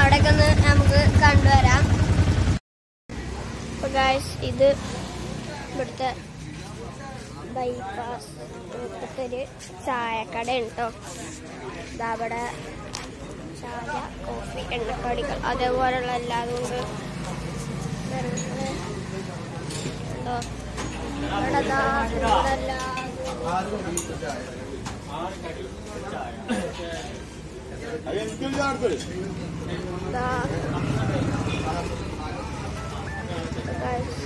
അവിടെയൊക്കെ ഒന്ന് നമുക്ക് കണ്ടുവരാം അപ്പൊ ഗായ്സ് ഇത് ഇവിടുത്തെ ബൈപ്പാസ് ഇവിടുത്തെ ഒരു ചായക്കട കേട്ടോ ഇതാ അവിടെ ചായ കോഫി എണ്ണക്കടികൾ അതേപോലെയുള്ള എല്ലാതും ഉണ്ട് ഉണ്ടോ ഇവിടെ ദാ ഇവിടെ എല്ലാതും ദാ ഗായ്സ്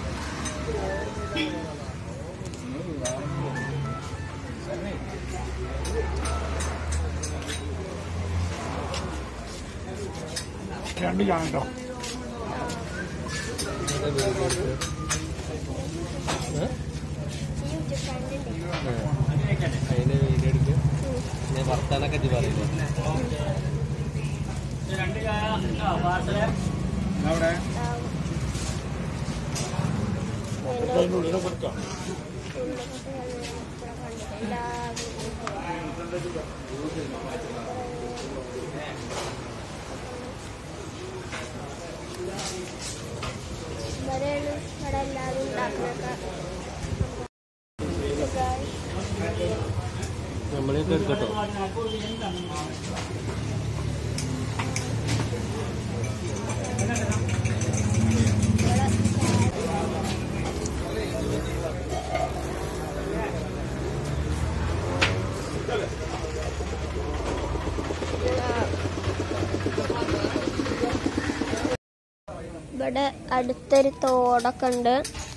രണ്ട് ചായ കേട്ടോ യൂട്യൂബ് ചാനലുണ്ട് അതിന് വീഡിയോ എടുക്കും ഞാൻ വർത്താനൊക്കെ ഇത് പറയുന്നത് അവിടെ അതിന്റെ ഉള്ളിൽ കൊടുക്കാം ഇവരെയാണ് ഇവിടെ എല്ലാവരും ഉണ്ടാക്കുന്നതൊക്കെ നമ്മളെയൊക്കെ എടുക്കട്ടോ ഇവിടെ അടുത്തൊരു തോടൊക്കെ ഉണ്ട്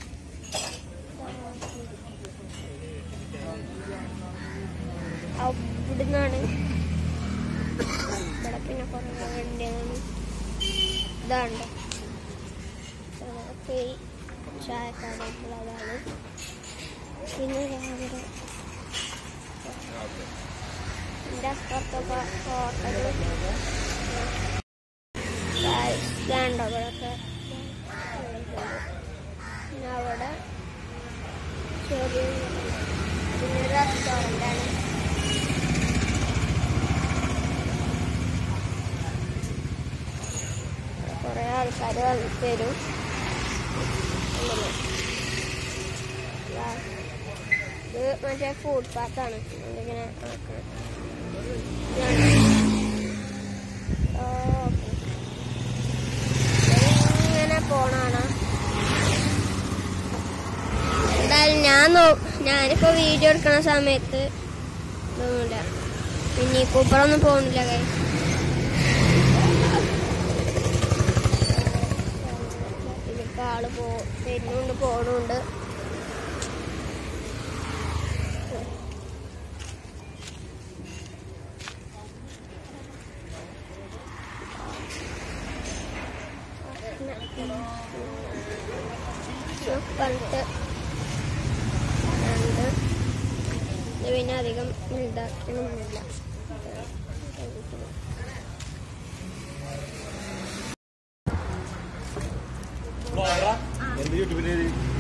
അവിടുന്നാണ് ഇവിടെ പിന്നെ കുറേ വണ്ടിയാണ് ഇതാണ്ട് അതൊക്കെ ഈ ചായക്കടയ്ക്കുള്ളതാണ് പിന്നെ രാവിലെ എൻ്റെ അപ്പുറത്തൊക്കെ ഹോട്ടൽ സ്റ്റാൻഡ് അവിടെയൊക്കെ പിന്നെ അവിടെ ചെറിയ പിന്നെ റെസ്റ്റോറൻ്റ് ആണ് കുറേ ആൾക്കാർ വന്ന് തരും അങ്ങനെ. ദാ, ഇത് മറ്റേ ഫുഡ് പാത്താണ് ഇങ്ങനെ ആക്കണം. ഇതാണ്. ഓ, ഓക്കേ. ഇങ്ങനെ പോണാണ് എന്തായാലും ഞാൻ നോ ഞാനിപ്പോ വീഡിയോ എടുക്കണ സമയത്ത് ഇതൊന്നുമില്ല പിന്നെ കൂപ്പറൊന്നും പോകുന്നില്ല കൈ ഇതിപ്പോ ആള് പോ വരുന്നുണ്ട് പോണുണ്ട് പറഞ്ഞിട്ട് രണ്ട് ഇത് പിന്നെ അധികം വലുതാക്കണമൊന്നുമില്ല എന്ത് യൂട്യൂബില്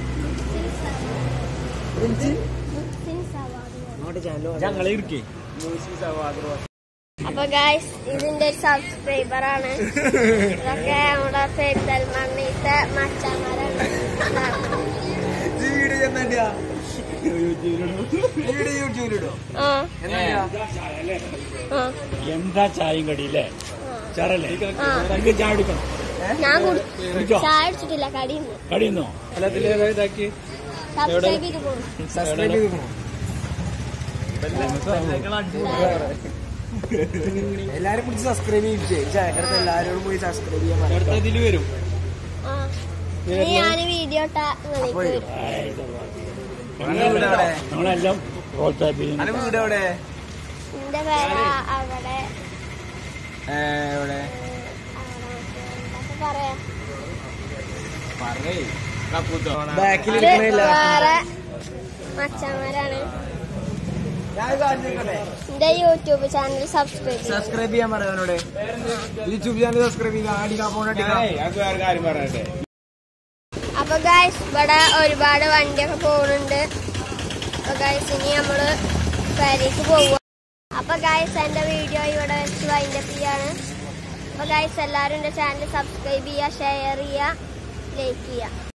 ഞങ്ങളെ ഇരിക്കേ അപ്പൊ ഗായ്സ് ഇതിന്റെ ഒരു സബ്സ്ക്രൈബർ ആണ് ഇതൊക്കെ നമ്മുടെ പെരിന്തൽമണ്ണീത്തെ മച്ചാമാരാണ് ആ ആ എന്താ ചായയും കടിയില്ലേ ചാറല്ലേ ആ. എനിക്ക് ചായ എടുക്കണം ഞാൻ കുടി- കുടിച്ചോ? ചായ അടിച്ചിട്ടില്ല കടിയുന്നു കടിയുന്നോ ഇതാക്കി സബ്സ്ക്രൈബ് ചെയ്ത് പോകും സബ്സ്ക്രൈബ് ചെയ്തു എല്ലാരും പിടിച്ച് സബ്സ്ക്രൈബ് ചെയ്യിച്ചേ ചായക്കടത്ത് എല്ലാരോടും പോയി സബ്സ്ക്രൈബ് ചെയ്യാൻ പറ. അടുത്ത ഇതില് വരും ആ ഇനി ഞാൻ വീഡിയോ ഇട്ടാ നിങ്ങൾക്ക് വരും നമ്മളെല്ലാം നമ്മളെല്ലാം പ്രോത്സാഹിപ്പിക്കുന്നു അന്റെ വീട് എവിടെ എന്റെ പേര് അവിടെ ഏ, എവിടെ അപ്പൊ പറയാ ബാക്കിൽ ഇത് ഇരിക്കണില്ല വേറെ മച്ചന്മാരാണ് ഞാൻ കാണിച്ചേക്കട്ടെ എന്റെ യൂട്യൂബ് ചാനൽ സബ്സ്ക്രൈബ് ചെയ്യും സബ്സ്ക്രൈബ് ചെയ്യാൻ പറയാനോടെ യൂട്യൂബ് ചാനൽ സബ്സ്ക്രൈബ് ചെയ്യാൻ അടിക്കാൻ പോകട്ടെ കാര്യം പറയട്ടെ അപ്പൊ ഗൈസ് ഇവിടെ ഒരുപാട് വണ്ടിയൊക്കെ പോകുന്നുണ്ട് അപ്പൊ ഗൈസ് ഇനി നമ്മള് പെരേക്ക് പോവുക അപ്പൊ ഗൈസ് എന്റെ വീഡിയോ ഇവിടെ വെച്ച് വൈൻഡപ്പ് ചെയ്യാണ് അപ്പൊ ഗൈസ് എല്ലാവരും എൻ്റെ ചാനൽ സബ്സ്ക്രൈബ് ചെയ്യുക ഷെയർ ചെയ്യുക ലൈക്ക് ചെയ്യുക